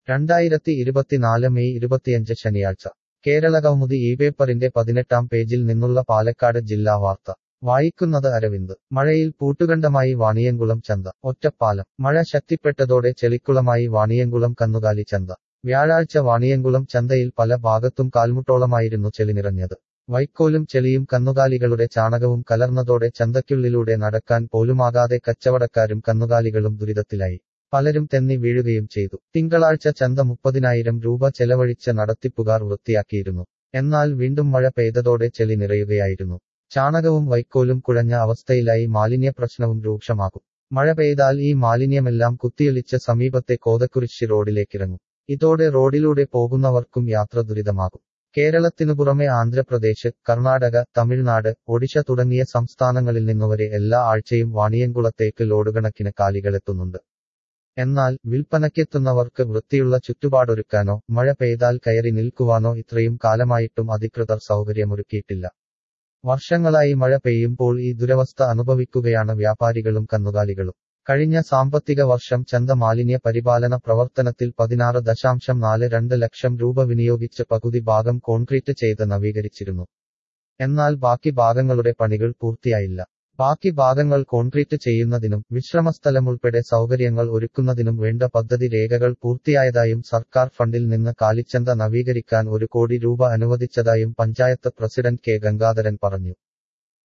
രണ്ടായിരത്തി ഇരുപത്തിനാല് മെയ് ഇരുപത്തിയഞ്ച് ശനിയാഴ്ച കേരളകൗമുദി ഈ പേപ്പറിന്റെ പതിനെട്ടാം പേജിൽ നിന്നുള്ള പാലക്കാട് ജില്ലാ വാർത്ത വായിക്കുന്നത് അരവിന്ദ് മഴയിൽ പൂട്ടുകണ്ടമായി വാണിയംകുളം ചന്ത ഒറ്റപ്പാലം മഴ ശക്തിപ്പെട്ടതോടെ ചെളിക്കുളമായി വാണിയംകുളം കന്നുകാലി ചന്ത വ്യാഴാഴ്ച വാണിയംകുളം ചന്തയിൽ പല ഭാഗത്തും കാൽമുട്ടോളമായിരുന്നു ചെളി നിറഞ്ഞത് വൈക്കോലും ചെളിയും കന്നുകാലികളുടെ ചാണകവും കലർന്നതോടെ ചന്തയ്ക്കുള്ളിലൂടെ നടക്കാൻ പോലുമാകാതെ കച്ചവടക്കാരും കന്നുകാലികളും ദുരിതത്തിലായി പലരും തെന്നി വീഴുകയും ചെയ്തു തിങ്കളാഴ്ച ചന്ത മുപ്പതിനായിരം രൂപ ചെലവഴിച്ച് നടത്തിപ്പുകാർ വൃത്തിയാക്കിയിരുന്നു എന്നാൽ വീണ്ടും മഴ പെയ്തതോടെ ചെളി നിറയുകയായിരുന്നു ചാണകവും വൈക്കോലും കുഴഞ്ഞ അവസ്ഥയിലായി മാലിന്യ പ്രശ്നവും രൂക്ഷമാകും മഴ പെയ്താൽ ഈ മാലിന്യമെല്ലാം കുത്തിയൊലിച്ച് സമീപത്തെ കോതക്കുരിശി റോഡിലേക്കിറങ്ങും ഇതോടെ റോഡിലൂടെ പോകുന്നവർക്കും യാത്ര ദുരിതമാകും കേരളത്തിനു പുറമെ ആന്ധ്രാപ്രദേശ് കർണാടക തമിഴ്നാട് ഒഡീഷ തുടങ്ങിയ സംസ്ഥാനങ്ങളിൽ നിന്നുവരെ എല്ലാ ആഴ്ചയും വാണിയംകുളത്തേക്ക് ലോഡുകണക്കിന് കാലികളെത്തുന്നുണ്ട് എന്നാൽ വിൽപ്പനയ്ക്കെത്തുന്നവർക്ക് വൃത്തിയുള്ള ചുറ്റുപാടൊരുക്കാനോ മഴ പെയ്താൽ കയറി നിൽക്കുവാനോ ഇത്രയും കാലമായിട്ടും അധികൃതർ സൗകര്യമൊരുക്കിയിട്ടില്ല വർഷങ്ങളായി മഴ പെയ്യുമ്പോൾ ഈ ദുരവസ്ഥ അനുഭവിക്കുകയാണ് വ്യാപാരികളും കന്നുകാലികളും കഴിഞ്ഞ സാമ്പത്തിക വർഷം ചന്ത മാലിന്യ പരിപാലന പ്രവർത്തനത്തിൽ പതിനാറ് ദശാംശം നാല് രണ്ട് ലക്ഷം രൂപ വിനിയോഗിച്ച് പകുതി ഭാഗം കോൺക്രീറ്റ് ചെയ്ത് നവീകരിച്ചിരുന്നു എന്നാൽ ബാക്കി ഭാഗങ്ങളുടെ പണികൾ പൂർത്തിയായില്ല ബാക്കി ഭാഗങ്ങൾ കോൺക്രീറ്റ് ചെയ്യുന്നതിനും വിശ്രമസ്ഥലം ഉൾപ്പെടെ സൗകര്യങ്ങൾ ഒരുക്കുന്നതിനും വേണ്ട പദ്ധതി രേഖകൾ പൂർത്തിയായതായും സർക്കാർ ഫണ്ടിൽ നിന്ന് കാലിച്ചന്ത നവീകരിക്കാൻ ഒരു കോടി രൂപ അനുവദിച്ചതായും പഞ്ചായത്ത് പ്രസിഡന്റ് കെ ഗംഗാധരൻ പറഞ്ഞു